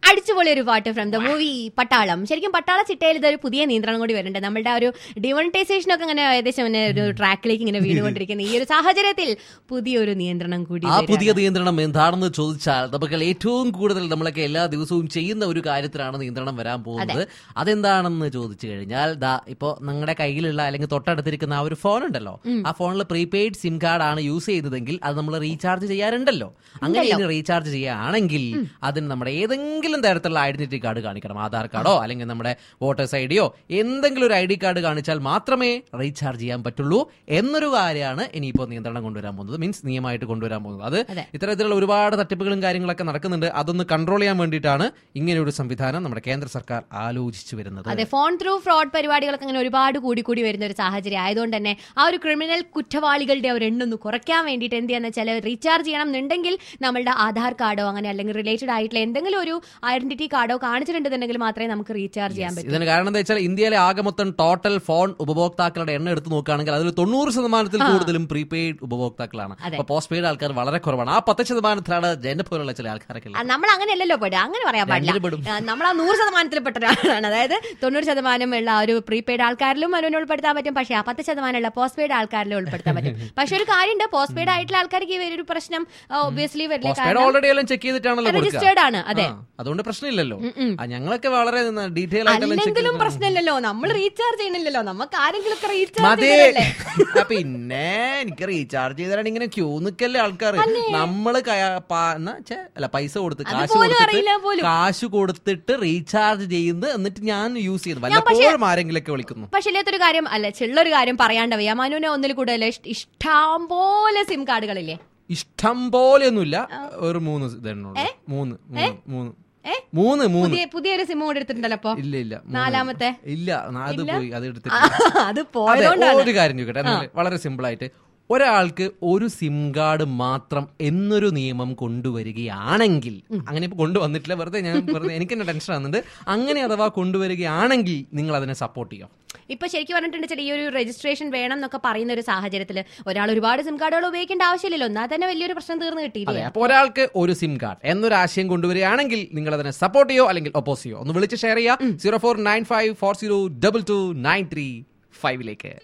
അടിച്ചുപൊളി ഒരു പാട്ട് ഫ്രം ദ മൂവി പട്ടാളം ശരിക്കും പട്ടാള ചിട്ടയിൽ ഇതൊരു പുതിയ നിയന്ത്രണം കൂടി വരുന്നുണ്ട് നമ്മളുടെ ആ ഒരു ഡിമോണിറ്റൈസേഷൻ ഒക്കെ ഇങ്ങനെ ഏകദേശം ഇങ്ങനെ ഒരു ട്രാക്കിലേക്ക് ഇങ്ങനെ വീണുകൊണ്ടിരിക്കുന്ന ഈ ഒരു സാഹചര്യത്തിൽ പുതിയൊരു നിയന്ത്രണം കൂടി ആ വരികയാണ്. പുതിയ നിയന്ത്രണം എന്താണെന്ന് ചോദിച്ചാൽ നമുക്ക് ഏറ്റവും കൂടുതൽ നമ്മളൊക്കെ എല്ലാ ദിവസവും ചെയ്യുന്ന ഒരു കാര്യത്തിലാണ് നിയന്ത്രണം വരാൻ പോകുന്നത് അതെന്താണെന്ന് ചോദിച്ചു കഴിഞ്ഞാൽ ദാ ഇപ്പോ നിങ്ങളുടെ കയ്യിലുള്ള അല്ലെങ്കിൽ തൊട്ടടുത്തിരിക്കുന്ന ആ ഒരു ഫോൺ ഉണ്ടല്ലോ ആ ഫോണിൽ പ്രീപെയ്ഡ് സിം കാർഡ് ആണ് യൂസ് ചെയ്തതെങ്കിൽ അത് നമ്മൾ റീചാർജ് ചെയ്യാറുണ്ടല്ലോ അങ്ങനെ ഇനി റീചാർജ് ചെയ്യുകയാണെങ്കിൽ അതിന് നമ്മുടെ ഏതെങ്കിലും തരത്തിലുള്ള ഐഡന്റിറ്റി കാർഡ് കാണിക്കണം ആധാർ കാർഡോ അല്ലെങ്കിൽ നമ്മുടെ വോട്ടേഴ്സ് ഐ ഡിയോ എന്തെങ്കിലും ഒരു ഐ ഡി കാർഡ് കാണിച്ചാൽ മാത്രമേ റീചാർജ് ചെയ്യാൻ പറ്റുള്ളൂ എന്നൊരു കാര്യമാണ് ഇനിയിപ്പോൾ നിയന്ത്രണം കൊണ്ടുവരാൻ പോകുന്നത് മീൻസ് നിയമമായിട്ട് കൊണ്ടുവരാൻ പോകുന്നത് അത് അതെ. ഇത്തരത്തിലുള്ള ഒരുപാട് തട്ടിപ്പുകളും കാര്യങ്ങളൊക്കെ നടക്കുന്നുണ്ട് അതൊന്ന് കൺട്രോൾ ചെയ്യാൻ വേണ്ടിയിട്ടാണ് ഇങ്ങനെ ഒരു സംവിധാനം നമ്മുടെ കേന്ദ്ര സർക്കാർ ആലോചിച്ചു വരുന്നത് അതെ ഫോൺ ത്രൂ ഫ്രോഡ് പരിപാടികളൊക്കെ അങ്ങനെ ഒരുപാട് കൂടി കൂടി വരുന്ന ഒരു സാഹചര്യം ആയതുകൊണ്ട് തന്നെ ആ ഒരു ക്രിമിനൽ കുറ്റവാളികളുടെ ഒരു എണ്ണം ഒന്ന് കുറയ്ക്കാൻ വേണ്ടിയിട്ട് എന്ത് ചെയ്യാന്ന് വെച്ചാൽ റീചാർജ് ചെയ്യണം എന്നുണ്ടെങ്കിൽ നമ്മളുടെ ആധാർ കാർഡോ അങ്ങനെ അല്ലെങ്കിൽ റിലേറ്റഡ് ആയിട്ടുള്ള എന്തെങ്കിലും ഒരു ഐഡന്റിറ്റി കാർഡോ കാണിച്ചിട്ടുണ്ടെന്നുണ്ടെങ്കിൽ മാത്രമേ നമുക്ക് റീചാർജ് ചെയ്യാൻ പറ്റൂ ഇതിന് കാരണം എന്താ വെച്ചാൽ ഇന്ത്യയിലെ ആകെ മൊത്തം ടോട്ടൽ ഫോൺ ഉപഭോക്താക്കളുടെ എണ്ണം എടുത്ത് നോക്കുകയാണെങ്കിൽ അതിൽ തൊണ്ണൂറ് ശതമാനത്തിൽ കൂടുതലും പ്രീപെയ്ഡ് ഉപഭോക്താക്കളാണ് അതെ. അപ്പൊ പോസ്റ്റ് പെയ്ഡ് ആൾക്കാർ വളരെ കുറവാണ് ആ പത്ത് ശതമാനത്തിലാണ് ജെന്നെ പോലുള്ള ചില ആൾക്കാരൊക്കെ ആ, ഉള്ളത്. നമ്മൾ അങ്ങനെയല്ലല്ലോ പെടുക അങ്ങനെ പറയാൻ രണ്ടിലും പെടും. പാടില്ല നമ്മൾ ആ നൂറ് ശതമാനത്തിൽ പെട്ട ഒരാളാണ് അതായത് തൊണ്ണൂറ് ശതമാനം ഉള്ള ആ ഒരു പ്രീപെയ്ഡ് ആൾക്കാരിലും അതിനെ ഉൾപ്പെടുത്താൻ പറ്റും പക്ഷേ ആ പത്ത് ശതമാനം ഉള്ള പോസ്റ്റ് പെയ്ഡ് ആൾക്കാരിലും ഉൾപ്പെടുത്താൻ പറ്റും പക്ഷെ ഒരു കാര്യമുണ്ട് പോസ്റ്റ് പെയ്ഡ് ആയിട്ടുള്ള ആൾക്കാർക്ക് ഈ ഒരു പ്രശ്നം ഒബ്വിയസ്ലി വരില്ല പോസ്റ്റ് പെയ്ഡ് കാരണം ഓൾറെഡി എല്ലാം ചെക്ക് ചെയ്തിട്ടാണല്ലോ കൊടുക്കുക രജിസ്റ്റേർഡ് ആണ് അതെ ആ, അതുകൊണ്ട് പ്രശ്നമില്ലല്ലോ ആ, ഞങ്ങളൊക്കെ വളരെ ഡീറ്റെയിൽ ആയിട്ടെല്ലാം ചെക്ക് അല്ലെങ്കിലും പ്രശ്നമില്ലല്ലോ നമ്മൾ റീചാർജ് ചെയ്യണില്ലല്ലോ നമുക്ക് ആരെങ്കിലും ഒക്കെ റീചാർജ് മതി ചെയ്യണല്ലേ ആ, പിന്നെ എനിക്ക് റീചാർജ് ചെയ്താണ് ഇങ്ങനെ ക്യൂ നിക്കല്ലേ ആൾക്കാർ നമ്മള് കയ- പാ- എന്നാ ഛെ, അല്ല പൈസ കൊടുത്ത് കാശ് അതുപോലും അറിയില്ല കൊടുത്തിട്ട് പോലും. കാശ് കൊടുത്തിട്ട് റീചാർജ് ചെയ്യുന്നു എന്നിട്ട് ഞാൻ യൂസ് ചെയ്യുന്നു വല്ലപ്പോഴും ആരെങ്കിലൊക്കെ വിളിക്കുന്നു പക്ഷെ ഇല്ലാത്തൊരു കാര്യം അല്ല ചെള്ളൊരു കാര്യം പറയാണ്ട് വയ്യ മനുവിനെ ഒന്നിൽ കൂടുതൽ ഇഷ്ടം പോലെ സിം കാർഡുകളില്ലേ ഇഷ്ടം പോലെയൊന്നുമില്ല ഒരു മൂന്ന് ഇതെണ്ണുള്ളൂ മൂന്ന് മൂന്ന് മൂന്ന് ഏ? മൂന്ന് മൂന്ന് പുതിയ പുതിയൊരു സിം കൂടെ എടുത്തിട്ടുണ്ടല്ലോ അപ്പൊ ഇല്ല ഇല്ല മൂന്ന്. നാലാമത്തെ ഇല്ല നാ- അത് പോയി അത് എടുത്തിട്ട് അത് അതെ, പോയതുകൊണ്ടാണ് ഒരു കാര്യം ചോദിക്കട്ടെ എന്നാല് വളരെ സിമ്പിൾ ആയിട്ട് ഒരാൾക്ക് ഒരു സിം കാർഡ് മാത്രം എന്നൊരു നിയമം കൊണ്ടുവരികയാണെങ്കിൽ അങ്ങനെ ഇപ്പൊ കൊണ്ടുവന്നിട്ടില്ല വെറുതെ ഞാൻ വെറുതെ എനിക്ക് തന്നെ ടെൻഷൻ ആകുന്നുണ്ട് അങ്ങനെ അഥവാ കൊണ്ടുവരികയാണെങ്കിൽ നിങ്ങൾ അതിനെ സപ്പോർട്ട് ചെയ്യോ ഇപ്പൊ ശരിക്കും പറഞ്ഞിട്ടുണ്ട് ചേട്ടാ ഈ ഒരു രജിസ്ട്രേഷൻ വേണം എന്നൊക്കെ പറയുന്ന ഒരു സാഹചര്യത്തിൽ ഒരാൾ ഒരുപാട് സിം കാർഡുകൾ ഉപയോഗിക്കേണ്ട ആവശ്യമില്ലല്ലോ എന്നാൽ തന്നെ വലിയൊരു പ്രശ്നം തീർന്നു കിട്ടിയില്ലേ അതെ അപ്പൊ ഒരാൾക്ക് ഒരു സിം കാർഡ് എന്നൊരു ആശയം കൊണ്ടുവരികയാണെങ്കിൽ നിങ്ങൾ അതിനെ സപ്പോർട്ട് ചെയ്യോ അല്ലെങ്കിൽ ഒപ്പോസ് ചെയ്യോ ഒന്ന് വിളിച്ച് ഷെയർ ചെയ്യുക zero four nine five four zero double two nine three ഫൈവിലേക്ക്